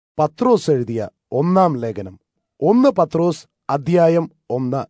പത്രോസ് എഴുതിയ ഒന്നാം ലേഖനം ഒന്ന് പത്രോസ് അധ്യായം ഒന്ന്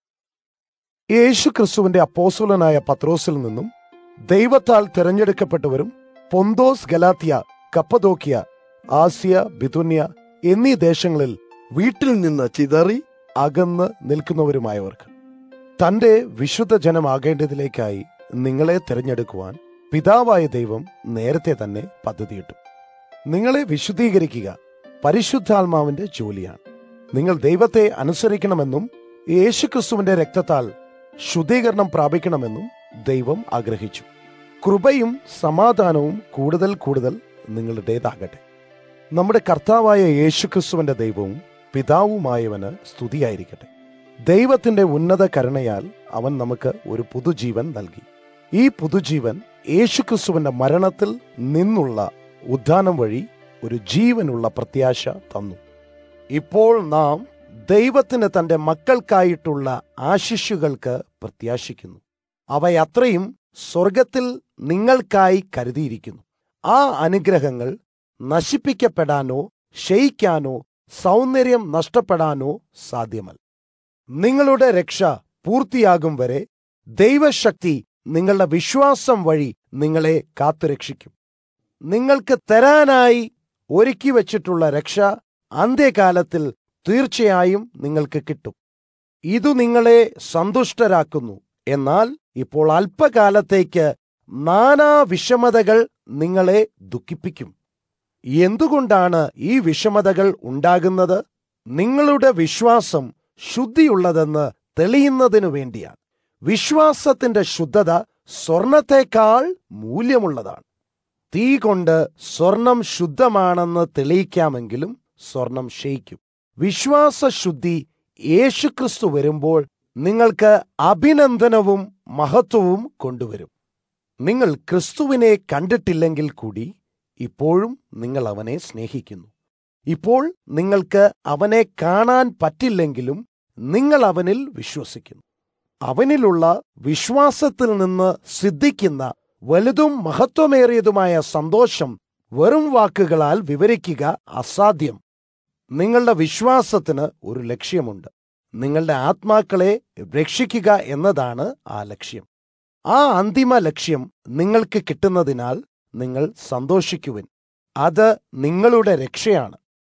യേശു ക്രിസ്തുവിന്റെ അപ്പോസുലനായ പത്രോസിൽ നിന്നും ദൈവത്താൽ തിരഞ്ഞെടുക്കപ്പെട്ടവരും പൊന്തോസ് ഗലാത്തിയ കപ്പദോക്കിയ ആസിയ ബിതുന്യ എന്നീ ദേശങ്ങളിൽ വീട്ടിൽ നിന്ന് ചിതറി അകന്ന് നിൽക്കുന്നവരുമായവർക്ക് തന്റെ വിശുദ്ധ ജനമാകേണ്ടതിലേക്കായി നിങ്ങളെ തിരഞ്ഞെടുക്കുവാൻ പിതാവായ ദൈവം നേരത്തെ തന്നെ പദ്ധതിയിട്ടു നിങ്ങളെ വിശുദ്ധീകരിക്കുക പരിശുദ്ധാത്മാവിന്റെ ജോലിയാണ് നിങ്ങൾ ദൈവത്തെ അനുസരിക്കണമെന്നും യേശുക്രിസ്തുവിന്റെ രക്തത്താൽ ശുദ്ധീകരണം പ്രാപിക്കണമെന്നും ദൈവം ആഗ്രഹിച്ചു കൃപയും സമാധാനവും കൂടുതൽ കൂടുതൽ നിങ്ങളുടേതാകട്ടെ നമ്മുടെ കർത്താവായ യേശുക്രിസ്തുവിന്റെ ദൈവവും പിതാവുമായവന് സ്തുതിയായിരിക്കട്ടെ ദൈവത്തിന്റെ ഉന്നത കരുണയാൽ അവൻ നമുക്ക് ഒരു പുതുജീവൻ നൽകി ഈ പുതുജീവൻ യേശുക്രിസ്തുവിന്റെ മരണത്തിൽ നിന്നുള്ള ഉദ്ധാനം വഴി ഒരു ജീവനുള്ള പ്രത്യാശ തന്നു ഇപ്പോൾ നാം ദൈവത്തിന് തന്റെ മക്കൾക്കായിട്ടുള്ള ആശിഷുകൾക്ക് പ്രത്യാശിക്കുന്നു അവയത്രയും സ്വർഗത്തിൽ നിങ്ങൾക്കായി കരുതിയിരിക്കുന്നു ആ അനുഗ്രഹങ്ങൾ നശിപ്പിക്കപ്പെടാനോ ക്ഷയിക്കാനോ സൗന്ദര്യം നഷ്ടപ്പെടാനോ സാധ്യമല്ല നിങ്ങളുടെ രക്ഷ പൂർത്തിയാകും വരെ ദൈവശക്തി നിങ്ങളുടെ വിശ്വാസം വഴി നിങ്ങളെ കാത്തുരക്ഷിക്കും നിങ്ങൾക്ക് തരാനായി ഒരുക്കി വച്ചിട്ടുള്ള രക്ഷ അന്ത്യകാലത്തിൽ തീർച്ചയായും നിങ്ങൾക്ക് കിട്ടും ഇതു നിങ്ങളെ സന്തുഷ്ടരാക്കുന്നു എന്നാൽ ഇപ്പോൾ അല്പകാലത്തേക്ക് നാനാ വിഷമതകൾ നിങ്ങളെ ദുഃഖിപ്പിക്കും എന്തുകൊണ്ടാണ് ഈ വിഷമതകൾ ഉണ്ടാകുന്നത് നിങ്ങളുടെ വിശ്വാസം ശുദ്ധിയുള്ളതെന്ന് തെളിയുന്നതിനു വേണ്ടിയാണ് വിശ്വാസത്തിന്റെ ശുദ്ധത സ്വർണത്തേക്കാൾ മൂല്യമുള്ളതാണ് തീ കൊണ്ട് സ്വർണം ശുദ്ധമാണെന്ന് തെളിയിക്കാമെങ്കിലും സ്വർണം ക്ഷയിക്കും വിശ്വാസശുദ്ധി യേശുക്രിസ്തു വരുമ്പോൾ നിങ്ങൾക്ക് അഭിനന്ദനവും മഹത്വവും കൊണ്ടുവരും നിങ്ങൾ ക്രിസ്തുവിനെ കണ്ടിട്ടില്ലെങ്കിൽ കൂടി ഇപ്പോഴും നിങ്ങൾ അവനെ സ്നേഹിക്കുന്നു ഇപ്പോൾ നിങ്ങൾക്ക് അവനെ കാണാൻ പറ്റില്ലെങ്കിലും നിങ്ങൾ അവനിൽ വിശ്വസിക്കുന്നു അവനിലുള്ള വിശ്വാസത്തിൽ നിന്ന് സിദ്ധിക്കുന്ന വലുതും മഹത്വമേറിയതുമായ സന്തോഷം വെറും വാക്കുകളാൽ വിവരിക്കുക അസാധ്യം നിങ്ങളുടെ വിശ്വാസത്തിന് ഒരു ലക്ഷ്യമുണ്ട് നിങ്ങളുടെ ആത്മാക്കളെ രക്ഷിക്കുക എന്നതാണ് ആ ലക്ഷ്യം ആ അന്തിമ ലക്ഷ്യം നിങ്ങൾക്ക് കിട്ടുന്നതിനാൽ നിങ്ങൾ സന്തോഷിക്കുവിൻ അത് നിങ്ങളുടെ രക്ഷയാണ്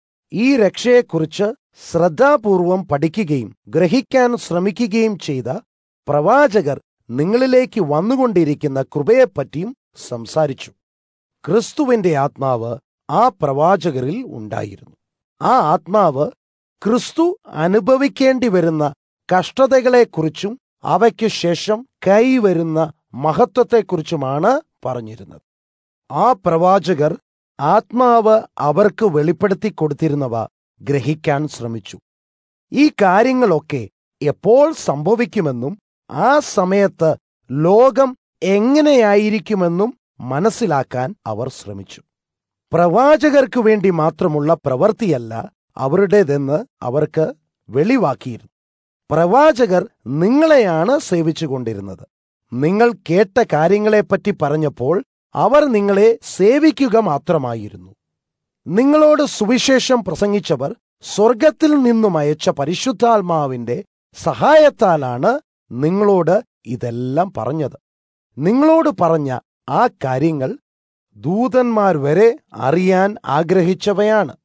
ഈ രക്ഷയെക്കുറിച്ച് ശ്രദ്ധാപൂർവം പഠിക്കുകയും ഗ്രഹിക്കാൻ ശ്രമിക്കുകയും ചെയ്ത പ്രവാചകർ നിങ്ങളിലേക്ക് വന്നുകൊണ്ടിരിക്കുന്ന കൃപയെപ്പറ്റിയും സംസാരിച്ചു ക്രിസ്തുവിന്റെ ആത്മാവ് ആ പ്രവാചകരിൽ ഉണ്ടായിരുന്നു ആ ആത്മാവ് ക്രിസ്തു അനുഭവിക്കേണ്ടി വരുന്ന കഷ്ടതകളെക്കുറിച്ചും അവയ്ക്ക് ശേഷം കൈവരുന്ന മഹത്വത്തെക്കുറിച്ചുമാണ് പറഞ്ഞിരുന്നത് ആ പ്രവാചകർ ആത്മാവ് അവർക്ക് വെളിപ്പെടുത്തി കൊടുത്തിരുന്നവ ഗ്രഹിക്കാൻ ശ്രമിച്ചു ഈ കാര്യങ്ങളൊക്കെ എപ്പോൾ സംഭവിക്കുമെന്നും ആ സമയത്ത് ലോകം എങ്ങനെയായിരിക്കുമെന്നും മനസ്സിലാക്കാൻ അവർ ശ്രമിച്ചു പ്രവാചകർക്കു വേണ്ടി മാത്രമുള്ള പ്രവൃത്തിയല്ല അവരുടേതെന്ന് അവർക്ക് വെളിവാക്കിയിരുന്നു പ്രവാചകർ നിങ്ങളെയാണ് സേവിച്ചുകൊണ്ടിരുന്നത് നിങ്ങൾ കേട്ട കാര്യങ്ങളെപ്പറ്റി പറഞ്ഞപ്പോൾ അവർ നിങ്ങളെ സേവിക്കുക മാത്രമായിരുന്നു നിങ്ങളോട് സുവിശേഷം പ്രസംഗിച്ചവർ സ്വർഗത്തിൽ നിന്നും അയച്ച പരിശുദ്ധാത്മാവിന്റെ സഹായത്താലാണ് നിങ്ങളോട് ഇതെല്ലാം പറഞ്ഞത് നിങ്ങളോട് പറഞ്ഞ ആ കാര്യങ്ങൾ ദൂതന്മാർ വരെ അറിയാൻ ആഗ്രഹിച്ചവയാണ്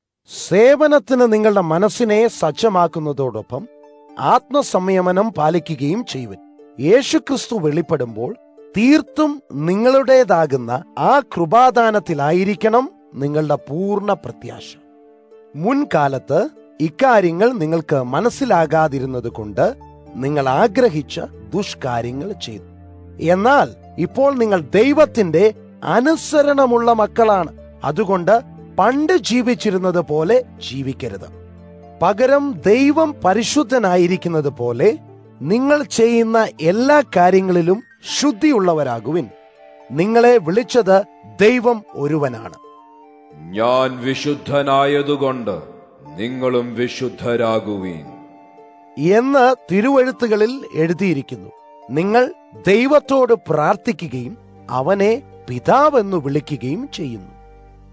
സേവനത്തിന് നിങ്ങളുടെ മനസ്സിനെ സജ്ജമാക്കുന്നതോടൊപ്പം ആത്മസംയമനം പാലിക്കുകയും ചെയ്യുവൻ യേശുക്രിസ്തു വെളിപ്പെടുമ്പോൾ തീർത്തും നിങ്ങളുടേതാകുന്ന ആ കൃപാദാനത്തിലായിരിക്കണം നിങ്ങളുടെ പൂർണ്ണ പ്രത്യാശ മുൻകാലത്ത് ഇക്കാര്യങ്ങൾ നിങ്ങൾക്ക് മനസ്സിലാകാതിരുന്നത് കൊണ്ട് നിങ്ങൾ ആഗ്രഹിച്ച ദുഷ്കാര്യങ്ങൾ ചെയ്തു എന്നാൽ ഇപ്പോൾ നിങ്ങൾ ദൈവത്തിന്റെ അനുസരണമുള്ള മക്കളാണ് അതുകൊണ്ട് പണ്ട് ജീവിച്ചിരുന്നത് പോലെ ജീവിക്കരുത് പകരം ദൈവം പരിശുദ്ധനായിരിക്കുന്നത് പോലെ നിങ്ങൾ ചെയ്യുന്ന എല്ലാ കാര്യങ്ങളിലും ശുദ്ധിയുള്ളവരാകുവിൻ നിങ്ങളെ വിളിച്ചത് ദൈവം ഒരുവനാണ് ഞാൻ വിശുദ്ധനായതുകൊണ്ട് നിങ്ങളും വിശുദ്ധരാകുവീൻ എന്ന് തിരുവഴുത്തുകളിൽ എഴുതിയിരിക്കുന്നു നിങ്ങൾ ദൈവത്തോട് പ്രാർത്ഥിക്കുകയും അവനെ പിതാവെന്നു വിളിക്കുകയും ചെയ്യുന്നു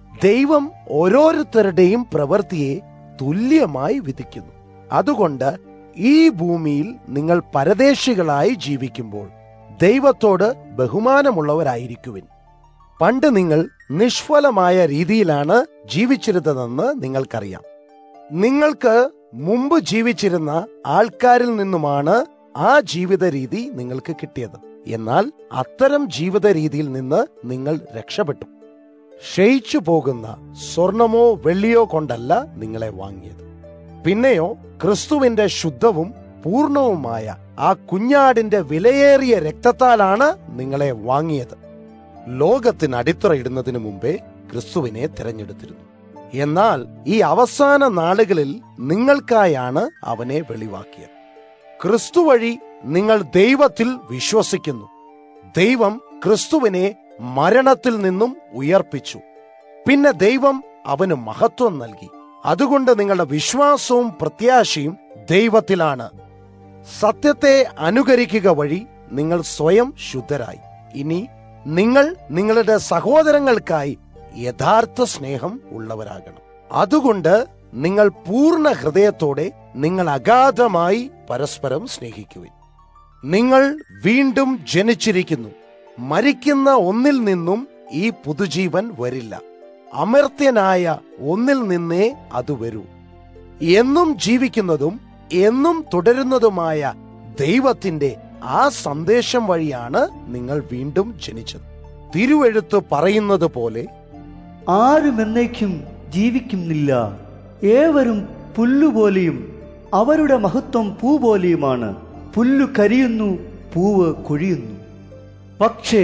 ദൈവം ഓരോരുത്തരുടെയും പ്രവൃത്തിയെ തുല്യമായി വിധിക്കുന്നു അതുകൊണ്ട് ഈ ഭൂമിയിൽ നിങ്ങൾ പരദേശികളായി ജീവിക്കുമ്പോൾ ദൈവത്തോട് ബഹുമാനമുള്ളവരായിരിക്കുവിൻ പണ്ട് നിങ്ങൾ നിഷ്ഫലമായ രീതിയിലാണ് ജീവിച്ചിരുന്നതെന്ന് നിങ്ങൾക്കറിയാം നിങ്ങൾക്ക് മുമ്പ് ജീവിച്ചിരുന്ന ആൾക്കാരിൽ നിന്നുമാണ് ആ ജീവിത രീതി നിങ്ങൾക്ക് കിട്ടിയത് എന്നാൽ അത്തരം ജീവിത രീതിയിൽ നിന്ന് നിങ്ങൾ രക്ഷപ്പെട്ടു ക്ഷയിച്ചു പോകുന്ന സ്വർണമോ വെള്ളിയോ കൊണ്ടല്ല നിങ്ങളെ വാങ്ങിയത് പിന്നെയോ ക്രിസ്തുവിന്റെ ശുദ്ധവും പൂർണവുമായ ആ കുഞ്ഞാടിന്റെ വിലയേറിയ രക്തത്താലാണ് നിങ്ങളെ വാങ്ങിയത് ലോകത്തിന് അടിത്തറയിടുന്നതിന് മുമ്പേ ക്രിസ്തുവിനെ തിരഞ്ഞെടുത്തിരുന്നു എന്നാൽ ഈ അവസാന നാളുകളിൽ നിങ്ങൾക്കായാണ് അവനെ വെളിവാക്കിയത് ക്രിസ്തു വഴി നിങ്ങൾ ദൈവത്തിൽ വിശ്വസിക്കുന്നു ദൈവം ക്രിസ്തുവിനെ മരണത്തിൽ നിന്നും ഉയർപ്പിച്ചു പിന്നെ ദൈവം അവന് മഹത്വം നൽകി അതുകൊണ്ട് നിങ്ങളുടെ വിശ്വാസവും പ്രത്യാശയും ദൈവത്തിലാണ് സത്യത്തെ അനുകരിക്കുക വഴി നിങ്ങൾ സ്വയം ശുദ്ധരായി ഇനി നിങ്ങൾ നിങ്ങളുടെ സഹോദരങ്ങൾക്കായി യഥാർത്ഥ സ്നേഹം ഉള്ളവരാകണം അതുകൊണ്ട് നിങ്ങൾ പൂർണ്ണ ഹൃദയത്തോടെ നിങ്ങൾ അഗാധമായി പരസ്പരം സ്നേഹിക്കുവിൻ നിങ്ങൾ വീണ്ടും ജനിച്ചിരിക്കുന്നു മരിക്കുന്ന ഒന്നിൽ നിന്നും ഈ പുതുജീവൻ വരില്ല അമർത്യനായ ഒന്നിൽ നിന്നേ അത് വരൂ എന്നും ജീവിക്കുന്നതും എന്നും തുടരുന്നതുമായ ദൈവത്തിന്റെ ആ സന്ദേശം വഴിയാണ് നിങ്ങൾ വീണ്ടും ജനിച്ചത് തിരുവെഴുത്ത് പറയുന്നത് പോലെ ആരും എന്നേക്കും ജീവിക്കുന്നില്ല ഏവരും പുല്ലുപോലെയും അവരുടെ മഹത്വം പൂ പോലെയുമാണ് പുല്ലു കരിയുന്നു പൂവ് കൊഴിയുന്നു പക്ഷേ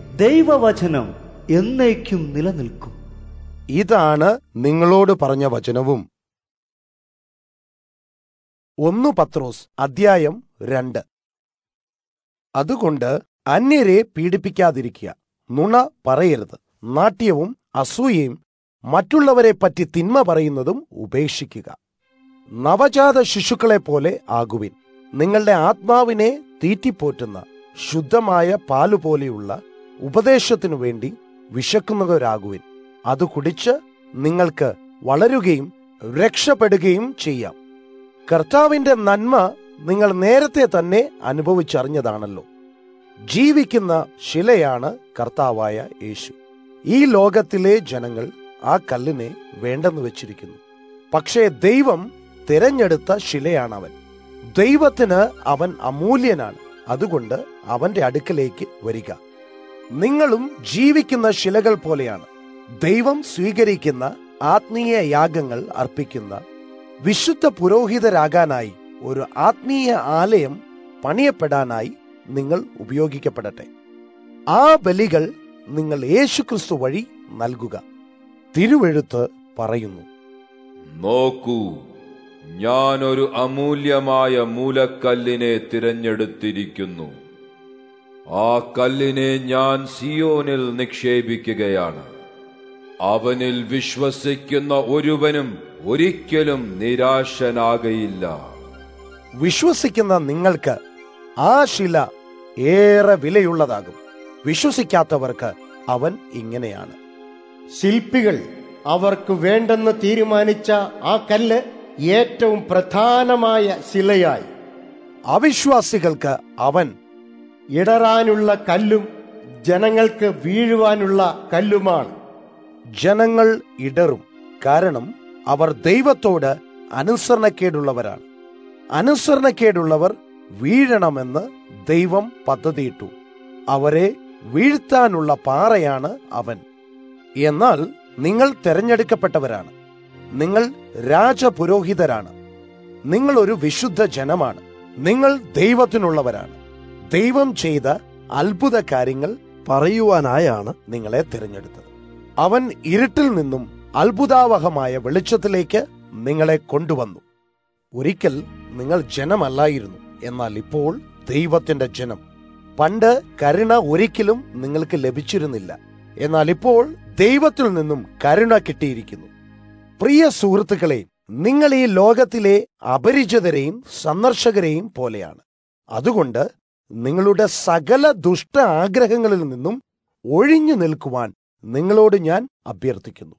ദൈവവചനം എന്നേക്കും നിലനിൽക്കും ഇതാണ് നിങ്ങളോട് പറഞ്ഞ വചനവും ഒന്ന് പത്രോസ് അദ്ധ്യായം രണ്ട് അതുകൊണ്ട് അന്യരെ പീഡിപ്പിക്കാതിരിക്കുക നുണ പറയരുത് നാട്യവും അസൂയയും മറ്റുള്ളവരെ പറ്റി തിന്മ പറയുന്നതും ഉപേക്ഷിക്കുക നവജാത ശിശുക്കളെ പോലെ ആകുവിൻ നിങ്ങളുടെ ആത്മാവിനെ തീറ്റിപ്പോറ്റുന്ന ശുദ്ധമായ പാലുപോലെയുള്ള ഉപദേശത്തിനു വേണ്ടി വിശക്കുന്നവരാകുവിൻ അത് കുടിച്ച് നിങ്ങൾക്ക് വളരുകയും രക്ഷപ്പെടുകയും ചെയ്യാം കർത്താവിന്റെ നന്മ നിങ്ങൾ നേരത്തെ തന്നെ അനുഭവിച്ചറിഞ്ഞതാണല്ലോ ജീവിക്കുന്ന ശിലയാണ് കർത്താവായ യേശു ഈ ലോകത്തിലെ ജനങ്ങൾ ആ കല്ലിനെ വേണ്ടെന്ന് വെച്ചിരിക്കുന്നു പക്ഷേ ദൈവം തിരഞ്ഞെടുത്ത ശിലയാണവൻ ദൈവത്തിന് അവൻ അമൂല്യനാണ് അതുകൊണ്ട് അവന്റെ അടുക്കലേക്ക് വരിക നിങ്ങളും ജീവിക്കുന്ന ശിലകൾ പോലെയാണ് ദൈവം സ്വീകരിക്കുന്ന ആത്മീയ യാഗങ്ങൾ അർപ്പിക്കുന്ന വിശുദ്ധ പുരോഹിതരാകാനായി ഒരു ആത്മീയ ആലയം പണിയപ്പെടാനായി നിങ്ങൾ ഉപയോഗിക്കപ്പെടട്ടെ ആ ബലികൾ നിങ്ങൾ യേശുക്രിസ്തു വഴി നൽകുക തിരുവെഴുത്ത് പറയുന്നു നോക്കൂ ഞാൻ ഒരു അമൂല്യമായ മൂലക്കല്ലിനെ തിരഞ്ഞെടുത്തിരിക്കുന്നു ആ കല്ലിനെ ഞാൻ സിയോനിൽ നിക്ഷേപിക്കുകയാണ് അവനിൽ വിശ്വസിക്കുന്ന ഒരുവനും ഒരിക്കലും നിരാശനാകയില്ല വിശ്വസിക്കുന്ന നിങ്ങൾക്ക് ആ ശില ഏറെ വിലയുള്ളതാകും വിശ്വസിക്കാത്തവർക്ക് അവൻ ഇങ്ങനെയാണ് ശില്പികൾ അവർക്ക് വേണ്ടെന്ന് തീരുമാനിച്ച ആ കല്ല് ഏറ്റവും പ്രധാനമായ ശിലയായി അവിശ്വാസികൾക്ക് അവൻ ഇടറാനുള്ള കല്ലും ജനങ്ങൾക്ക് വീഴുവാനുള്ള കല്ലുമാണ് ജനങ്ങൾ ഇടറും കാരണം അവർ ദൈവത്തോട് അനുസരണക്കേടുള്ളവരാണ് അനുസരണക്കേടുള്ളവർ വീഴണമെന്ന് ദൈവം പദ്ധതിയിട്ടു അവരെ വീഴ്ത്താനുള്ള പാറയാണ് അവൻ എന്നാൽ നിങ്ങൾ തെരഞ്ഞെടുക്കപ്പെട്ടവരാണ് നിങ്ങൾ രാജപുരോഹിതരാണ് നിങ്ങൾ ഒരു വിശുദ്ധ ജനമാണ് നിങ്ങൾ ദൈവത്തിനുള്ളവരാണ് ദൈവം ചെയ്ത അത്ഭുത കാര്യങ്ങൾ പറയുവാനായാണ് നിങ്ങളെ തിരഞ്ഞെടുത്തത് അവൻ ഇരുട്ടിൽ നിന്നും അത്ഭുതാവഹമായ വെളിച്ചത്തിലേക്ക് നിങ്ങളെ കൊണ്ടുവന്നു ഒരിക്കൽ നിങ്ങൾ ജനമല്ലായിരുന്നു എന്നാൽ ഇപ്പോൾ ദൈവത്തിന്റെ ജനം പണ്ട് കരുണ ഒരിക്കലും നിങ്ങൾക്ക് ലഭിച്ചിരുന്നില്ല എന്നാൽ ഇപ്പോൾ ദൈവത്തിൽ നിന്നും കരുണ കിട്ടിയിരിക്കുന്നു പ്രിയ സുഹൃത്തുക്കളെ നിങ്ങൾ ഈ ലോകത്തിലെ അപരിചിതരെയും സന്ദർശകരെയും പോലെയാണ് അതുകൊണ്ട് നിങ്ങളുടെ സകല ദുഷ്ട ആഗ്രഹങ്ങളിൽ നിന്നും ഒഴിഞ്ഞു നിൽക്കുവാൻ നിങ്ങളോട് ഞാൻ അഭ്യർത്ഥിക്കുന്നു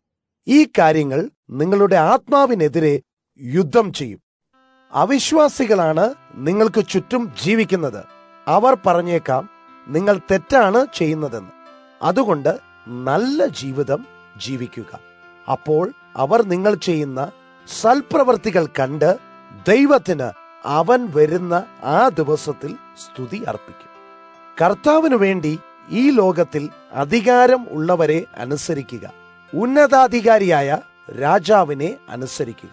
ഈ കാര്യങ്ങൾ നിങ്ങളുടെ ആത്മാവിനെതിരെ യുദ്ധം ചെയ്യും അവിശ്വാസികളാണ് നിങ്ങൾക്ക് ചുറ്റും ജീവിക്കുന്നത് അവർ പറഞ്ഞേക്കാം നിങ്ങൾ തെറ്റാണ് ചെയ്യുന്നതെന്ന് അതുകൊണ്ട് നല്ല ജീവിതം ജീവിക്കുക അപ്പോൾ അവർ നിങ്ങൾ ചെയ്യുന്ന സൽപ്രവർത്തികൾ കണ്ട് ദൈവത്തിന് അവൻ വരുന്ന ആ ദിവസത്തിൽ സ്തുതി അർപ്പിക്കും കർത്താവിനു വേണ്ടി ഈ ലോകത്തിൽ അധികാരം ഉള്ളവരെ അനുസരിക്കുക ഉന്നതാധികാരിയായ രാജാവിനെ അനുസരിക്കുക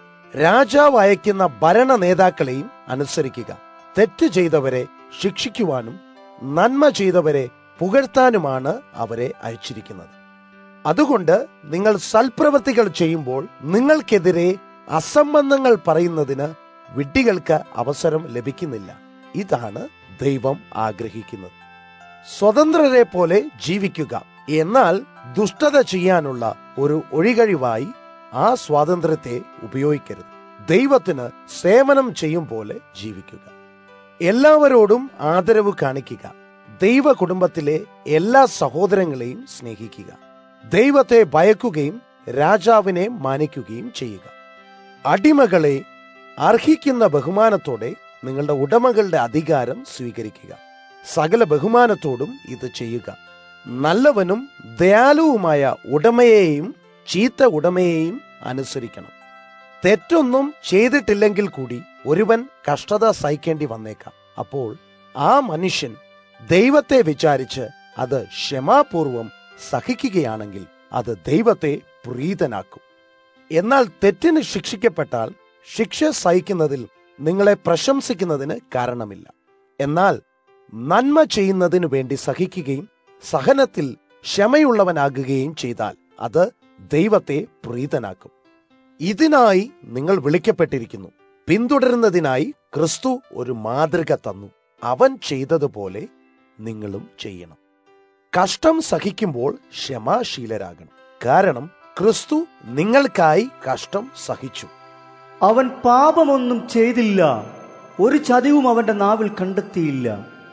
രാജാവ് അയക്കുന്ന ഭരണ നേതാക്കളെയും അനുസരിക്കുക തെറ്റ് ചെയ്തവരെ ശിക്ഷിക്കുവാനും നന്മ ചെയ്തവരെ പുകഴ്ത്താനുമാണ് അവരെ അയച്ചിരിക്കുന്നത് അതുകൊണ്ട് നിങ്ങൾ സൽപ്രവൃത്തികൾ ചെയ്യുമ്പോൾ നിങ്ങൾക്കെതിരെ അസംബന്ധങ്ങൾ പറയുന്നതിന് വിഡ്ഢികൾക്ക് അവസരം ലഭിക്കുന്നില്ല ഇതാണ് ദൈവം ആഗ്രഹിക്കുന്നത് സ്വതന്ത്രരെ പോലെ ജീവിക്കുക എന്നാൽ ദുഷ്ടത ചെയ്യാനുള്ള ഒരു ഒഴികഴിവായി ആ സ്വാതന്ത്ര്യത്തെ ഉപയോഗിക്കരുത് ദൈവത്തിന് സേവനം ചെയ്യും പോലെ ജീവിക്കുക എല്ലാവരോടും ആദരവ് കാണിക്കുക ദൈവ കുടുംബത്തിലെ എല്ലാ സഹോദരങ്ങളെയും സ്നേഹിക്കുക ദൈവത്തെ ഭയക്കുകയും രാജാവിനെ മാനിക്കുകയും ചെയ്യുക അടിമകളെ അർഹിക്കുന്ന ബഹുമാനത്തോടെ നിങ്ങളുടെ ഉടമകളുടെ അധികാരം സ്വീകരിക്കുക സകല ബഹുമാനത്തോടും ഇത് ചെയ്യുക നല്ലവനും ദയാലുവുമായ ഉടമയെയും ചീത്ത ഉടമയെയും അനുസരിക്കണം തെറ്റൊന്നും ചെയ്തിട്ടില്ലെങ്കിൽ കൂടി ഒരുവൻ കഷ്ടത സഹിക്കേണ്ടി വന്നേക്കാം അപ്പോൾ ആ മനുഷ്യൻ ദൈവത്തെ വിചാരിച്ച് അത് ക്ഷമാപൂർവം സഹിക്കുകയാണെങ്കിൽ അത് ദൈവത്തെ പ്രീതനാക്കും എന്നാൽ തെറ്റിന് ശിക്ഷിക്കപ്പെട്ടാൽ ശിക്ഷ സഹിക്കുന്നതിൽ നിങ്ങളെ പ്രശംസിക്കുന്നതിന് കാരണമില്ല എന്നാൽ നന്മ ചെയ്യുന്നതിനു വേണ്ടി സഹിക്കുകയും സഹനത്തിൽ ക്ഷമയുള്ളവനാകുകയും ചെയ്താൽ അത് ദൈവത്തെ പ്രീതനാക്കും ഇതിനായി നിങ്ങൾ വിളിക്കപ്പെട്ടിരിക്കുന്നു പിന്തുടരുന്നതിനായി ക്രിസ്തു ഒരു മാതൃക തന്നു അവൻ ചെയ്തതുപോലെ നിങ്ങളും ചെയ്യണം കഷ്ടം സഹിക്കുമ്പോൾ ക്ഷമാശീലരാകണം കാരണം ക്രിസ്തു നിങ്ങൾക്കായി കഷ്ടം സഹിച്ചു അവൻ പാപമൊന്നും ചെയ്തില്ല ഒരു ചതിവും അവന്റെ നാവിൽ കണ്ടെത്തിയില്ല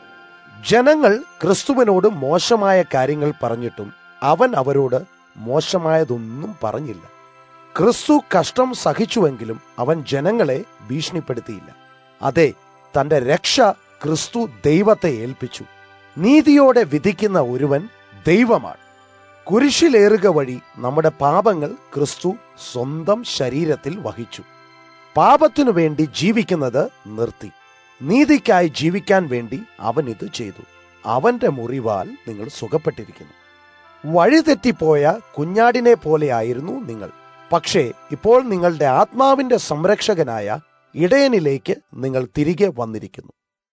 ജനങ്ങൾ ക്രിസ്തുവിനോട് മോശമായ കാര്യങ്ങൾ പറഞ്ഞിട്ടും അവൻ അവരോട് മോശമായതൊന്നും പറഞ്ഞില്ല ക്രിസ്തു കഷ്ടം സഹിച്ചുവെങ്കിലും അവൻ ജനങ്ങളെ ഭീഷണിപ്പെടുത്തിയില്ല അതെ തന്റെ രക്ഷ ക്രിസ്തു ദൈവത്തെ ഏൽപ്പിച്ചു നീതിയോടെ വിധിക്കുന്ന ഒരുവൻ ദൈവമാണ് കുരിശിലേറുക വഴി നമ്മുടെ പാപങ്ങൾ ക്രിസ്തു സ്വന്തം ശരീരത്തിൽ വഹിച്ചു പാപത്തിനു വേണ്ടി ജീവിക്കുന്നത് നിർത്തി നീതിക്കായി ജീവിക്കാൻ വേണ്ടി അവൻ ഇത് ചെയ്തു അവന്റെ മുറിവാൽ നിങ്ങൾ സുഖപ്പെട്ടിരിക്കുന്നു വഴിതെറ്റിപ്പോയ കുഞ്ഞാടിനെ പോലെയായിരുന്നു നിങ്ങൾ പക്ഷേ ഇപ്പോൾ നിങ്ങളുടെ ആത്മാവിന്റെ സംരക്ഷകനായ ഇടയനിലേക്ക് നിങ്ങൾ തിരികെ വന്നിരിക്കുന്നു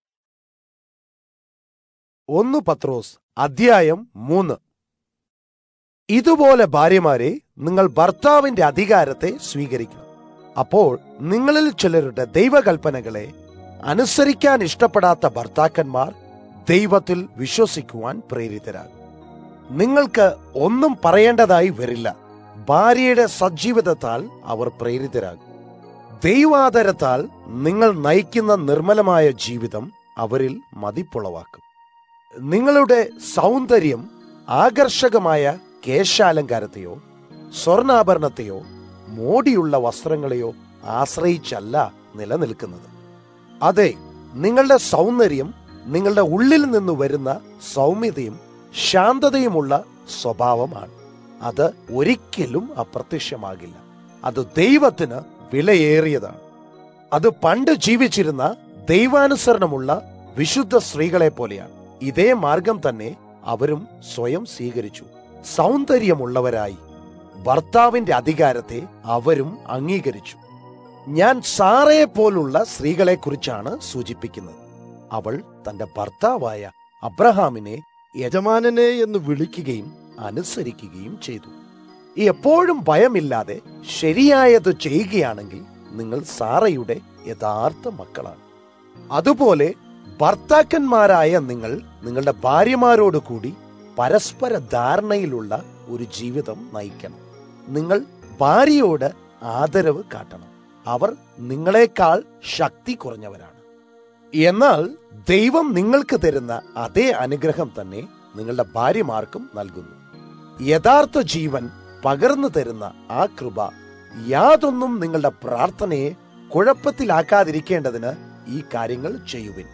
ഒന്ന് പത്രോസ് അധ്യായം മൂന്ന് ഇതുപോലെ ഭാര്യമാരെ നിങ്ങൾ ഭർത്താവിന്റെ അധികാരത്തെ സ്വീകരിക്കണം അപ്പോൾ നിങ്ങളിൽ ചിലരുടെ ദൈവകൽപ്പനകളെ അനുസരിക്കാൻ ഇഷ്ടപ്പെടാത്ത ഭർത്താക്കന്മാർ ദൈവത്തിൽ വിശ്വസിക്കുവാൻ പ്രേരിതരാകും നിങ്ങൾക്ക് ഒന്നും പറയേണ്ടതായി വരില്ല ഭാര്യയുടെ സജ്ജീവിതത്താൽ അവർ പ്രേരിതരാകും ദൈവാദരത്താൽ നിങ്ങൾ നയിക്കുന്ന നിർമ്മലമായ ജീവിതം അവരിൽ മതിപ്പുളവാക്കും നിങ്ങളുടെ സൗന്ദര്യം ആകർഷകമായ കേശാലങ്കാരത്തെയോ സ്വർണ്ണാഭരണത്തെയോ മോടിയുള്ള വസ്ത്രങ്ങളെയോ ആശ്രയിച്ചല്ല നിലനിൽക്കുന്നത് അതെ നിങ്ങളുടെ സൗന്ദര്യം നിങ്ങളുടെ ഉള്ളിൽ നിന്ന് വരുന്ന സൗമ്യതയും ശാന്തതയുമുള്ള സ്വഭാവമാണ് അത് ഒരിക്കലും അപ്രത്യക്ഷമാകില്ല അത് ദൈവത്തിന് വിലയേറിയതാണ് അത് പണ്ട് ജീവിച്ചിരുന്ന ദൈവാനുസരണമുള്ള വിശുദ്ധ സ്ത്രീകളെ പോലെയാണ് ഇതേ മാർഗം തന്നെ അവരും സ്വയം സ്വീകരിച്ചു സൗന്ദര്യമുള്ളവരായി ഭർത്താവിന്റെ അധികാരത്തെ അവരും അംഗീകരിച്ചു ഞാൻ സാറയെ പോലുള്ള സ്ത്രീകളെ കുറിച്ചാണ് സൂചിപ്പിക്കുന്നത് അവൾ തന്റെ ഭർത്താവായ അബ്രഹാമിനെ യജമാനനെ എന്ന് വിളിക്കുകയും അനുസരിക്കുകയും ചെയ്തു എപ്പോഴും ഭയമില്ലാതെ ശരിയായത് ചെയ്യുകയാണെങ്കിൽ നിങ്ങൾ സാറയുടെ യഥാർത്ഥ മക്കളാണ് അതുപോലെ ഭർത്താക്കന്മാരായ നിങ്ങൾ നിങ്ങളുടെ ഭാര്യമാരോട് കൂടി പരസ്പര ധാരണയിലുള്ള ഒരു ജീവിതം നയിക്കണം നിങ്ങൾ ഭാര്യയോട് ആദരവ് കാട്ടണം അവർ നിങ്ങളെക്കാൾ ശക്തി കുറഞ്ഞവരാണ് എന്നാൽ ദൈവം നിങ്ങൾക്ക് തരുന്ന അതേ അനുഗ്രഹം തന്നെ നിങ്ങളുടെ ഭാര്യമാർക്കും നൽകുന്നു യഥാർത്ഥ ജീവൻ പകർന്നു തരുന്ന ആ കൃപ യാതൊന്നും നിങ്ങളുടെ പ്രാർത്ഥനയെ കുഴപ്പത്തിലാക്കാതിരിക്കേണ്ടതിന് ഈ കാര്യങ്ങൾ ചെയ്യുവിൻ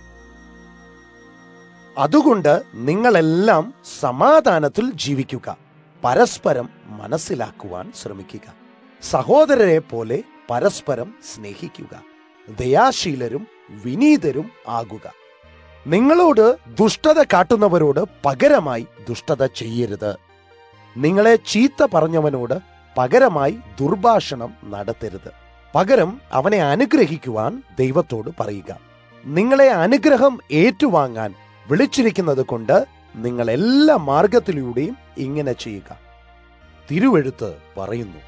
അതുകൊണ്ട് നിങ്ങളെല്ലാം സമാധാനത്തിൽ ജീവിക്കുക പരസ്പരം മനസ്സിലാക്കുവാൻ ശ്രമിക്കുക സഹോദരരെ പോലെ പരസ്പരം സ്നേഹിക്കുക ദയാശീലരും വിനീതരും ആകുക നിങ്ങളോട് ദുഷ്ടത കാട്ടുന്നവരോട് പകരമായി ദുഷ്ടത ചെയ്യരുത് നിങ്ങളെ ചീത്ത പറഞ്ഞവനോട് പകരമായി ദുർഭാഷണം നടത്തരുത് പകരം അവനെ അനുഗ്രഹിക്കുവാൻ ദൈവത്തോട് പറയുക നിങ്ങളെ അനുഗ്രഹം ഏറ്റുവാങ്ങാൻ വിളിച്ചിരിക്കുന്നത് കൊണ്ട് നിങ്ങൾ എല്ലാ മാർഗത്തിലൂടെയും ഇങ്ങനെ ചെയ്യുക തിരുവെഴുത്ത് പറയുന്നു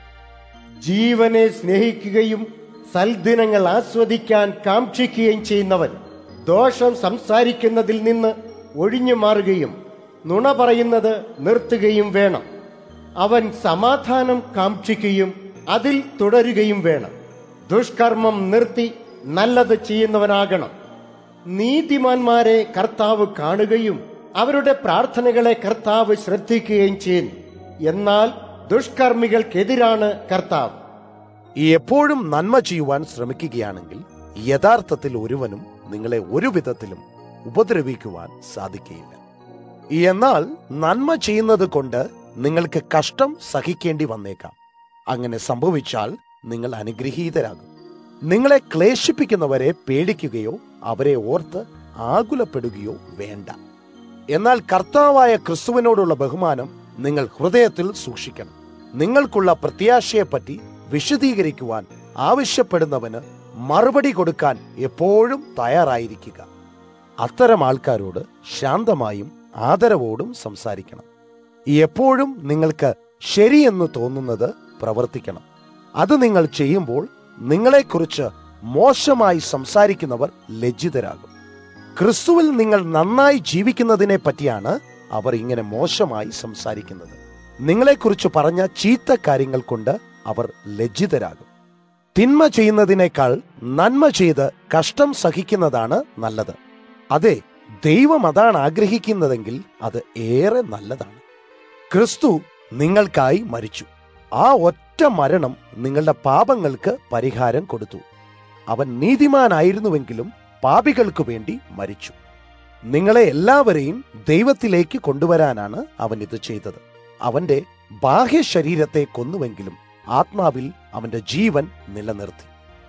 ജീവനെ സ്നേഹിക്കുകയും സൽദിനങ്ങൾ ആസ്വദിക്കാൻ കാക്ഷിക്കുകയും ചെയ്യുന്നവൻ ദോഷം സംസാരിക്കുന്നതിൽ നിന്ന് ഒഴിഞ്ഞു മാറുകയും നുണ പറയുന്നത് നിർത്തുകയും വേണം അവൻ സമാധാനം കാക്ഷിക്കുകയും അതിൽ തുടരുകയും വേണം ദുഷ്കർമ്മം നിർത്തി നല്ലത് ചെയ്യുന്നവനാകണം നീതിമാന്മാരെ കർത്താവ് കാണുകയും അവരുടെ പ്രാർത്ഥനകളെ കർത്താവ് ശ്രദ്ധിക്കുകയും ചെയ്യുന്നു എന്നാൽ ദുഷ്കർമ്മികൾക്കെതിരാണ് കർത്താവ് ഈ എപ്പോഴും നന്മ ചെയ്യുവാൻ ശ്രമിക്കുകയാണെങ്കിൽ യഥാർത്ഥത്തിൽ ഒരുവനും നിങ്ങളെ ഒരു വിധത്തിലും ഉപദ്രവിക്കുവാൻ സാധിക്കുകയില്ല എന്നാൽ നന്മ ചെയ്യുന്നത് കൊണ്ട് നിങ്ങൾക്ക് കഷ്ടം സഹിക്കേണ്ടി വന്നേക്കാം അങ്ങനെ സംഭവിച്ചാൽ നിങ്ങൾ അനുഗ്രഹീതരാകും നിങ്ങളെ ക്ലേശിപ്പിക്കുന്നവരെ പേടിക്കുകയോ അവരെ ഓർത്ത് ആകുലപ്പെടുകയോ വേണ്ട എന്നാൽ കർത്താവായ ക്രിസ്തുവിനോടുള്ള ബഹുമാനം നിങ്ങൾ ഹൃദയത്തിൽ സൂക്ഷിക്കണം നിങ്ങൾക്കുള്ള പ്രത്യാശയെപ്പറ്റി വിശദീകരിക്കുവാൻ ആവശ്യപ്പെടുന്നവന് മറുപടി കൊടുക്കാൻ എപ്പോഴും തയ്യാറായിരിക്കുക അത്തരം ആൾക്കാരോട് ശാന്തമായും ആദരവോടും സംസാരിക്കണം എപ്പോഴും നിങ്ങൾക്ക് ശരിയെന്ന് തോന്നുന്നത് പ്രവർത്തിക്കണം അത് നിങ്ങൾ ചെയ്യുമ്പോൾ നിങ്ങളെക്കുറിച്ച് മോശമായി സംസാരിക്കുന്നവർ ലജ്ജിതരാകും ക്രിസ്തുവിൽ നിങ്ങൾ നന്നായി ജീവിക്കുന്നതിനെ പറ്റിയാണ് അവർ ഇങ്ങനെ മോശമായി സംസാരിക്കുന്നത് നിങ്ങളെക്കുറിച്ച് പറഞ്ഞ ചീത്ത കാര്യങ്ങൾ കൊണ്ട് അവർ ലജ്ജിതരാകും തിന്മ ചെയ്യുന്നതിനേക്കാൾ നന്മ ചെയ്ത് കഷ്ടം സഹിക്കുന്നതാണ് നല്ലത് അതെ ദൈവം അതാണ് ആഗ്രഹിക്കുന്നതെങ്കിൽ അത് ഏറെ നല്ലതാണ് ക്രിസ്തു നിങ്ങൾക്കായി മരിച്ചു ആ ഒറ്റ മരണം നിങ്ങളുടെ പാപങ്ങൾക്ക് പരിഹാരം കൊടുത്തു അവൻ നീതിമാനായിരുന്നുവെങ്കിലും പാപികൾക്കു വേണ്ടി മരിച്ചു നിങ്ങളെ എല്ലാവരെയും ദൈവത്തിലേക്ക് കൊണ്ടുവരാനാണ് അവൻ ഇത് ചെയ്തത് അവന്റെ ബാഹ്യ ശരീരത്തെ കൊന്നുവെങ്കിലും ആത്മാവിൽ അവന്റെ ജീവൻ നിലനിർത്തി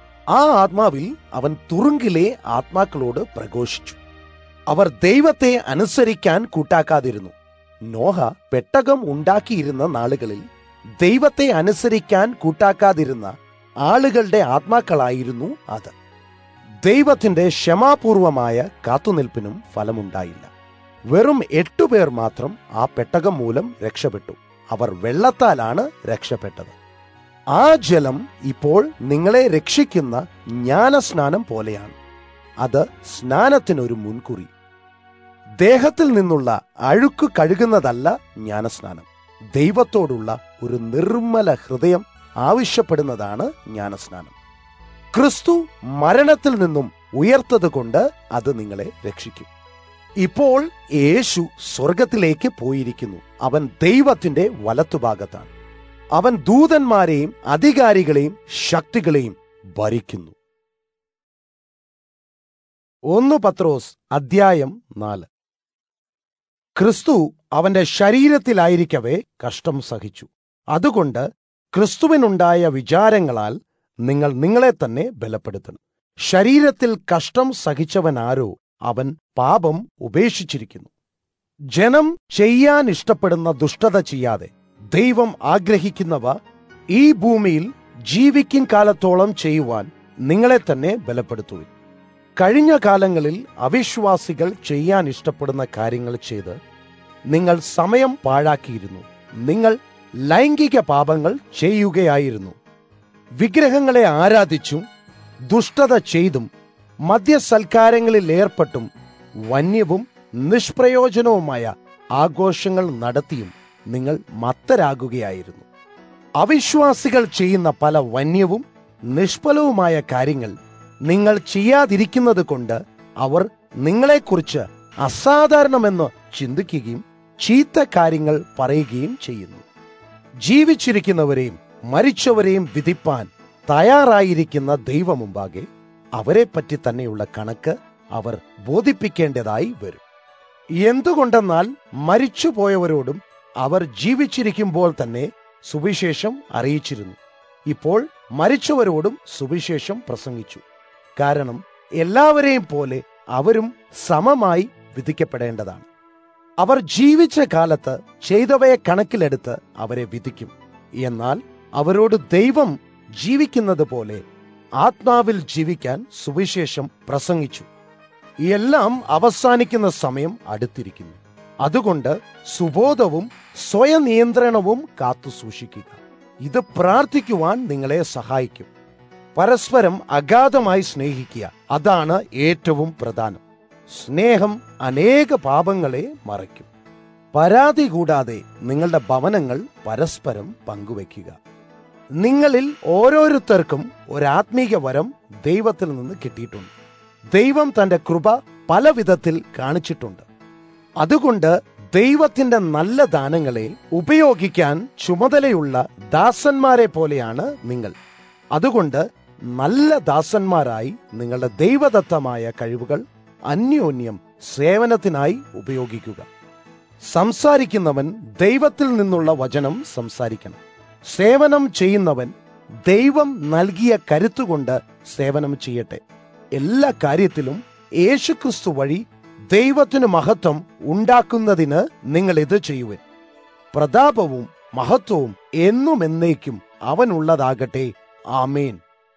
ആ ആത്മാവിൽ അവൻ തുറുങ്കിലെ ആത്മാക്കളോട് പ്രഘോഷിച്ചു അവർ ദൈവത്തെ അനുസരിക്കാൻ കൂട്ടാക്കാതിരുന്നു നോഹ പെട്ടകം ഉണ്ടാക്കിയിരുന്ന നാളുകളിൽ ദൈവത്തെ അനുസരിക്കാൻ കൂട്ടാക്കാതിരുന്ന ആളുകളുടെ ആത്മാക്കളായിരുന്നു അത് ദൈവത്തിന്റെ ക്ഷമാപൂർവമായ കാത്തുനിൽപ്പിനും ഫലമുണ്ടായില്ല വെറും എട്ടുപേർ മാത്രം ആ പെട്ടകം മൂലം രക്ഷപ്പെട്ടു അവർ വെള്ളത്താലാണ് രക്ഷപ്പെട്ടത് ആ ജലം ഇപ്പോൾ നിങ്ങളെ രക്ഷിക്കുന്ന ജ്ഞാനസ്നാനം പോലെയാണ് അത് സ്നാനത്തിനൊരു മുൻകുറി ദേഹത്തിൽ നിന്നുള്ള അഴുക്ക് കഴുകുന്നതല്ല ജ്ഞാനസ്നാനം ദൈവത്തോടുള്ള ഒരു നിർമ്മല ഹൃദയം ആവശ്യപ്പെടുന്നതാണ് ജ്ഞാനസ്നാനം ക്രിസ്തു മരണത്തിൽ നിന്നും ഉയർത്തതുകൊണ്ട് അത് നിങ്ങളെ രക്ഷിക്കും ഇപ്പോൾ യേശു സ്വർഗത്തിലേക്ക് പോയിരിക്കുന്നു അവൻ ദൈവത്തിന്റെ വലത്തുഭാഗത്താണ് അവൻ ദൂതന്മാരെയും അധികാരികളെയും ശക്തികളെയും ഭരിക്കുന്നു ഒന്ന് പത്രോസ് അദ്ധ്യായം നാല് ക്രിസ്തു അവന്റെ ശരീരത്തിലായിരിക്കവേ കഷ്ടം സഹിച്ചു അതുകൊണ്ട് ക്രിസ്തുവിനുണ്ടായ വിചാരങ്ങളാൽ നിങ്ങൾ നിങ്ങളെ തന്നെ ബലപ്പെടുത്തണം ശരീരത്തിൽ കഷ്ടം സഹിച്ചവനാരോ അവൻ പാപം ഉപേക്ഷിച്ചിരിക്കുന്നു ജനം ചെയ്യാൻ ഇഷ്ടപ്പെടുന്ന ദുഷ്ടത ചെയ്യാതെ ദൈവം ആഗ്രഹിക്കുന്നവ ഈ ഭൂമിയിൽ ജീവിക്കും കാലത്തോളം ചെയ്യുവാൻ നിങ്ങളെ തന്നെ ബലപ്പെടുത്തുവിൻ കഴിഞ്ഞ കാലങ്ങളിൽ അവിശ്വാസികൾ ചെയ്യാൻ ഇഷ്ടപ്പെടുന്ന കാര്യങ്ങൾ ചെയ്ത് നിങ്ങൾ സമയം പാഴാക്കിയിരുന്നു നിങ്ങൾ ലൈംഗിക പാപങ്ങൾ ചെയ്യുകയായിരുന്നു വിഗ്രഹങ്ങളെ ആരാധിച്ചും ദുഷ്ടത ചെയ്തും മദ്യസൽക്കാരങ്ങളിൽ ഏർപ്പെട്ടും വന്യവും നിഷ്പ്രയോജനവുമായ ആഘോഷങ്ങൾ നടത്തിയും നിങ്ങൾ മത്തരാകുകയായിരുന്നു അവിശ്വാസികൾ ചെയ്യുന്ന പല വന്യവും നിഷ്ഫലവുമായ കാര്യങ്ങൾ നിങ്ങൾ ചെയ്യാതിരിക്കുന്നത് കൊണ്ട് അവർ നിങ്ങളെക്കുറിച്ച് അസാധാരണമെന്ന് ചിന്തിക്കുകയും ചീത്ത കാര്യങ്ങൾ പറയുകയും ചെയ്യുന്നു ജീവിച്ചിരിക്കുന്നവരെയും മരിച്ചവരെയും വിധിപ്പാൻ തയ്യാറായിരിക്കുന്ന ദൈവമുമ്പാകെ അവരെപ്പറ്റി തന്നെയുള്ള കണക്ക് അവർ ബോധിപ്പിക്കേണ്ടതായി വരും എന്തുകൊണ്ടെന്നാൽ മരിച്ചുപോയവരോടും അവർ ജീവിച്ചിരിക്കുമ്പോൾ തന്നെ സുവിശേഷം അറിയിച്ചിരുന്നു ഇപ്പോൾ മരിച്ചവരോടും സുവിശേഷം പ്രസംഗിച്ചു കാരണം എല്ലാവരെയും പോലെ അവരും സമമായി വിധിക്കപ്പെടേണ്ടതാണ് അവർ ജീവിച്ച കാലത്ത് ചെയ്തവയെ കണക്കിലെടുത്ത് അവരെ വിധിക്കും എന്നാൽ അവരോട് ദൈവം ജീവിക്കുന്നത് പോലെ ആത്മാവിൽ ജീവിക്കാൻ സുവിശേഷം പ്രസംഗിച്ചു എല്ലാം അവസാനിക്കുന്ന സമയം അടുത്തിരിക്കുന്നു അതുകൊണ്ട് സുബോധവും സ്വയനിയന്ത്രണവും കാത്തു സൂക്ഷിക്കുക ഇത് പ്രാർത്ഥിക്കുവാൻ നിങ്ങളെ സഹായിക്കും പരസ്പരം അഗാധമായി സ്നേഹിക്കുക അതാണ് ഏറ്റവും പ്രധാനം സ്നേഹം അനേക പാപങ്ങളെ മറയ്ക്കും പരാതി കൂടാതെ നിങ്ങളുടെ ഭവനങ്ങൾ പരസ്പരം പങ്കുവെക്കുക നിങ്ങളിൽ ഓരോരുത്തർക്കും ഒരാത്മീക വരം ദൈവത്തിൽ നിന്ന് കിട്ടിയിട്ടുണ്ട് ദൈവം തന്റെ കൃപ പല വിധത്തിൽ കാണിച്ചിട്ടുണ്ട് അതുകൊണ്ട് ദൈവത്തിന്റെ നല്ല ദാനങ്ങളെ ഉപയോഗിക്കാൻ ചുമതലയുള്ള ദാസന്മാരെ പോലെയാണ് നിങ്ങൾ അതുകൊണ്ട് നല്ല ദാസന്മാരായി നിങ്ങളുടെ ദൈവദത്തമായ കഴിവുകൾ അന്യോന്യം സേവനത്തിനായി ഉപയോഗിക്കുക സംസാരിക്കുന്നവൻ ദൈവത്തിൽ നിന്നുള്ള വചനം സംസാരിക്കണം സേവനം ചെയ്യുന്നവൻ ദൈവം നൽകിയ കരുത്തുകൊണ്ട് സേവനം ചെയ്യട്ടെ എല്ലാ കാര്യത്തിലും യേശുക്രിസ്തു വഴി ദൈവത്തിന് മഹത്വം ഉണ്ടാക്കുന്നതിന് നിങ്ങൾ ഇത് ചെയ്യുവൻ പ്രതാപവും മഹത്വവും എന്നും എന്നേക്കും അവനുള്ളതാകട്ടെ ആമേൻ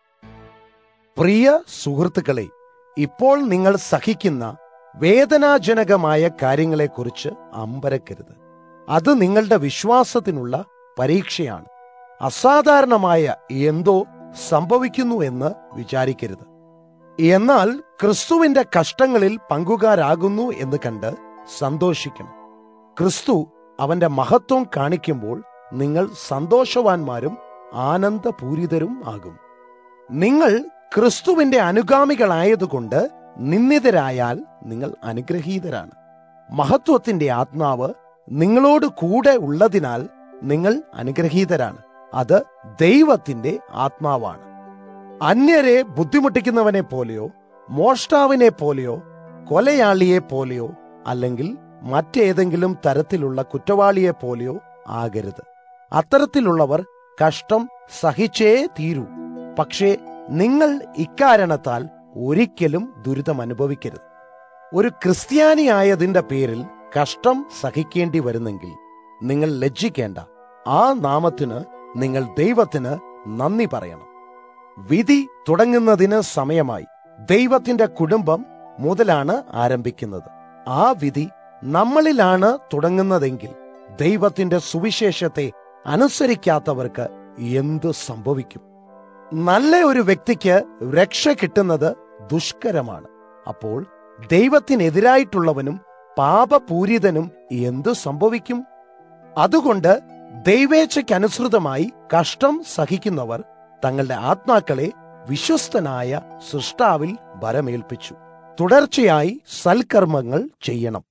പ്രിയ സുഹൃത്തുക്കളെ ഇപ്പോൾ നിങ്ങൾ സഹിക്കുന്ന വേദനാജനകമായ കാര്യങ്ങളെക്കുറിച്ച് അമ്പരക്കരുത് അത് നിങ്ങളുടെ വിശ്വാസത്തിനുള്ള പരീക്ഷയാണ് അസാധാരണമായ എന്തോ സംഭവിക്കുന്നു എന്ന് വിചാരിക്കരുത് എന്നാൽ ക്രിസ്തുവിന്റെ കഷ്ടങ്ങളിൽ പങ്കുകാരാകുന്നു എന്ന് കണ്ട് സന്തോഷിക്കണം ക്രിസ്തു അവന്റെ മഹത്വം കാണിക്കുമ്പോൾ നിങ്ങൾ സന്തോഷവാന്മാരും ആനന്ദപൂരിതരും ആകും നിങ്ങൾ ക്രിസ്തുവിന്റെ അനുഗാമികളായതുകൊണ്ട് നിന്ദിതരായാൽ നിങ്ങൾ അനുഗ്രഹീതരാണ് മഹത്വത്തിന്റെ ആത്മാവ് നിങ്ങളോട് കൂടെ ഉള്ളതിനാൽ നിങ്ങൾ അനുഗ്രഹീതരാണ് അത് ദൈവത്തിന്റെ ആത്മാവാണ് അന്യരെ ബുദ്ധിമുട്ടിക്കുന്നവനെ പോലെയോ മോഷ്ടാവിനെ പോലെയോ കൊലയാളിയെ പോലെയോ അല്ലെങ്കിൽ മറ്റേതെങ്കിലും തരത്തിലുള്ള കുറ്റവാളിയെ പോലെയോ ആകരുത് അത്തരത്തിലുള്ളവർ കഷ്ടം സഹിച്ചേ തീരൂ പക്ഷേ നിങ്ങൾ ഇക്കാരണത്താൽ ഒരിക്കലും ദുരിതം അനുഭവിക്കരുത് ഒരു ക്രിസ്ത്യാനിയായതിന്റെ പേരിൽ കഷ്ടം സഹിക്കേണ്ടി വരുന്നെങ്കിൽ നിങ്ങൾ ലജ്ജിക്കേണ്ട ആ നാമത്തിന് നിങ്ങൾ ദൈവത്തിന് നന്ദി പറയണം വിധി തുടങ്ങുന്നതിന് സമയമായി ദൈവത്തിന്റെ കുടുംബം മുതലാണ് ആരംഭിക്കുന്നത് ആ വിധി നമ്മളിലാണ് തുടങ്ങുന്നതെങ്കിൽ ദൈവത്തിന്റെ സുവിശേഷത്തെ അനുസരിക്കാത്തവർക്ക് എന്തു സംഭവിക്കും നല്ല ഒരു വ്യക്തിക്ക് രക്ഷ കിട്ടുന്നത് ദുഷ്കരമാണ് അപ്പോൾ ദൈവത്തിനെതിരായിട്ടുള്ളവനും പാപപൂരിതനും എന്തു സംഭവിക്കും അതുകൊണ്ട് ദൈവേച്ഛയ്ക്കനുസൃതമായി കഷ്ടം സഹിക്കുന്നവർ തങ്ങളുടെ ആത്മാക്കളെ വിശ്വസ്തനായ സൃഷ്ടാവിൽ ഭരമേൽപ്പിച്ചു തുടർച്ചയായി സൽക്കർമ്മങ്ങൾ ചെയ്യണം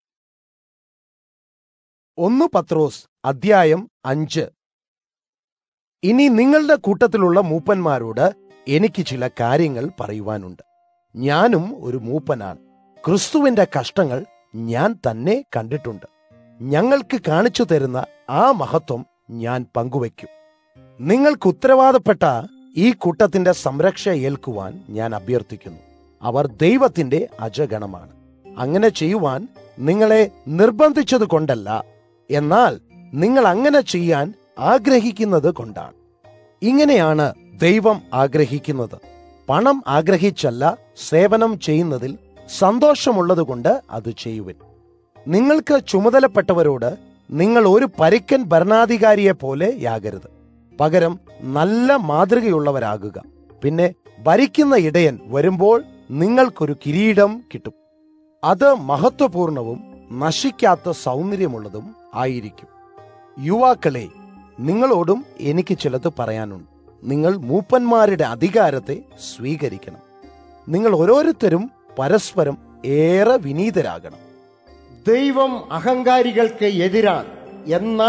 ഒന്ന് പത്രോസ് അധ്യായം അഞ്ച് ഇനി നിങ്ങളുടെ കൂട്ടത്തിലുള്ള മൂപ്പന്മാരോട് എനിക്ക് ചില കാര്യങ്ങൾ പറയുവാനുണ്ട് ഞാനും ഒരു മൂപ്പനാണ് ക്രിസ്തുവിന്റെ കഷ്ടങ്ങൾ ഞാൻ തന്നെ കണ്ടിട്ടുണ്ട് ഞങ്ങൾക്ക് കാണിച്ചു തരുന്ന ആ മഹത്വം ഞാൻ പങ്കുവയ്ക്കും നിങ്ങൾക്ക് ഉത്തരവാദപ്പെട്ട ഈ കൂട്ടത്തിന്റെ സംരക്ഷ ഏൽക്കുവാൻ ഞാൻ അഭ്യർത്ഥിക്കുന്നു അവർ ദൈവത്തിന്റെ അജഗണമാണ് അങ്ങനെ ചെയ്യുവാൻ നിങ്ങളെ നിർബന്ധിച്ചത് കൊണ്ടല്ല എന്നാൽ നിങ്ങൾ അങ്ങനെ ചെയ്യാൻ ആഗ്രഹിക്കുന്നത് കൊണ്ടാണ് ഇങ്ങനെയാണ് ദൈവം ആഗ്രഹിക്കുന്നത് പണം ആഗ്രഹിച്ചല്ല സേവനം ചെയ്യുന്നതിൽ സന്തോഷമുള്ളതുകൊണ്ട് അത് ചെയ്യുവിൻ നിങ്ങൾക്ക് ചുമതലപ്പെട്ടവരോട് നിങ്ങൾ ഒരു പരിക്കൻ ഭരണാധികാരിയെ പോലെ യാകരുത് പകരം നല്ല മാതൃകയുള്ളവരാകുക പിന്നെ ഭരിക്കുന്ന ഇടയൻ വരുമ്പോൾ നിങ്ങൾക്കൊരു കിരീടം കിട്ടും അത് മഹത്വപൂർണവും നശിക്കാത്ത സൗന്ദര്യമുള്ളതും ആയിരിക്കും യുവാക്കളെ നിങ്ങളോടും എനിക്ക് ചിലത് പറയാനുണ്ട് നിങ്ങൾ മൂപ്പന്മാരുടെ അധികാരത്തെ സ്വീകരിക്കണം നിങ്ങൾ ഓരോരുത്തരും പരസ്പരം ഏറെ വിനീതരാകണം ദൈവം അഹങ്കാരികൾക്ക് എതിരാണ് എന്നാൽ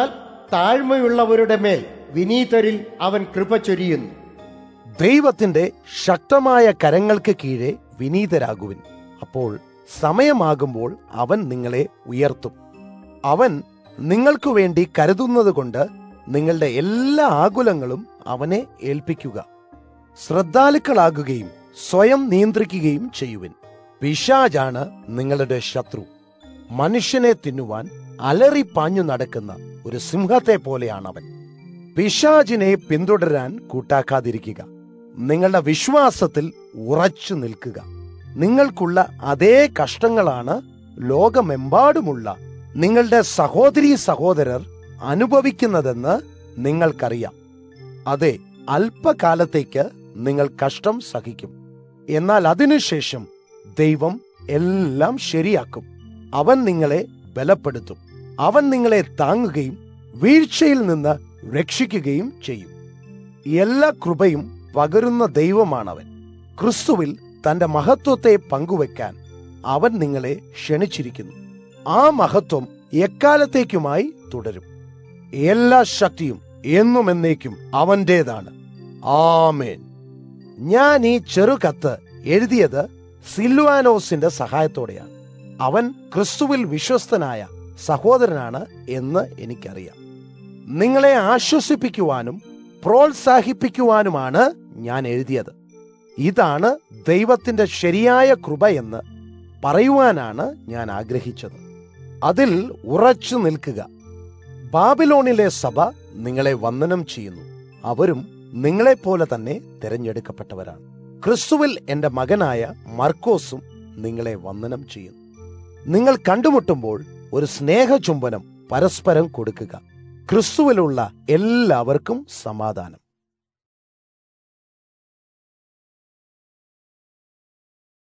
താഴ്മയുള്ളവരുടെ മേൽ വിനീതരിൽ അവൻ കൃപ ചൊരിയുന്നു ദൈവത്തിന്റെ ശക്തമായ കരങ്ങൾക്ക് കീഴെ വിനീതരാകുവിൻ അപ്പോൾ സമയമാകുമ്പോൾ അവൻ നിങ്ങളെ ഉയർത്തും അവൻ നിങ്ങൾക്കു വേണ്ടി കരുതുന്നതുകൊണ്ട് നിങ്ങളുടെ എല്ലാ ആകുലങ്ങളും അവനെ ഏൽപ്പിക്കുക ശ്രദ്ധാലുക്കളാകുകയും സ്വയം നിയന്ത്രിക്കുകയും ചെയ്യുവിൻ പിശാജാണ് നിങ്ങളുടെ ശത്രു മനുഷ്യനെ തിന്നുവാൻ അലറിപ്പാഞ്ഞു നടക്കുന്ന ഒരു സിംഹത്തെ പോലെയാണവൻ പിശാജിനെ പിന്തുടരാൻ കൂട്ടാക്കാതിരിക്കുക നിങ്ങളുടെ വിശ്വാസത്തിൽ ഉറച്ചു നിൽക്കുക നിങ്ങൾക്കുള്ള അതേ കഷ്ടങ്ങളാണ് ലോകമെമ്പാടുമുള്ള നിങ്ങളുടെ സഹോദരീ സഹോദരർ അനുഭവിക്കുന്നതെന്ന് നിങ്ങൾക്കറിയാം അതെ അല്പകാലത്തേക്ക് നിങ്ങൾ കഷ്ടം സഹിക്കും എന്നാൽ അതിനുശേഷം ദൈവം എല്ലാം ശരിയാക്കും അവൻ നിങ്ങളെ ബലപ്പെടുത്തും അവൻ നിങ്ങളെ താങ്ങുകയും വീഴ്ചയിൽ നിന്ന് രക്ഷിക്കുകയും ചെയ്യും എല്ലാ കൃപയും പകരുന്ന ദൈവമാണവൻ ക്രിസ്തുവിൽ തന്റെ മഹത്വത്തെ പങ്കുവെക്കാൻ അവൻ നിങ്ങളെ ക്ഷണിച്ചിരിക്കുന്നു ആ മഹത്വം എക്കാലത്തേക്കുമായി തുടരും എല്ലാ ശക്തിയും എന്നും എന്നേക്കും അവന്റേതാണ് ആമേൻ ഞാൻ ഈ ചെറുകത്ത് എഴുതിയത് സിൽവാനോസിന്റെ സഹായത്തോടെയാണ് അവൻ ക്രിസ്തുവിൽ വിശ്വസ്തനായ സഹോദരനാണ് എന്ന് എനിക്കറിയാം നിങ്ങളെ ആശ്വസിപ്പിക്കുവാനും പ്രോത്സാഹിപ്പിക്കുവാനുമാണ് ഞാൻ എഴുതിയത് ഇതാണ് ദൈവത്തിന്റെ ശരിയായ കൃപയെന്ന് പറയുവാനാണ് ഞാൻ ആഗ്രഹിച്ചത് അതിൽ ഉറച്ചു നിൽക്കുക ബാബിലോണിലെ സഭ നിങ്ങളെ വന്ദനം ചെയ്യുന്നു അവരും നിങ്ങളെപ്പോലെ തന്നെ തിരഞ്ഞെടുക്കപ്പെട്ടവരാണ് ക്രിസ്തുവിൽ എന്റെ മകനായ മർക്കോസും നിങ്ങളെ വന്ദനം ചെയ്യുന്നു നിങ്ങൾ കണ്ടുമുട്ടുമ്പോൾ ഒരു സ്നേഹചുംബനം പരസ്പരം കൊടുക്കുക ക്രിസ്തുവിലുള്ള എല്ലാവർക്കും സമാധാനം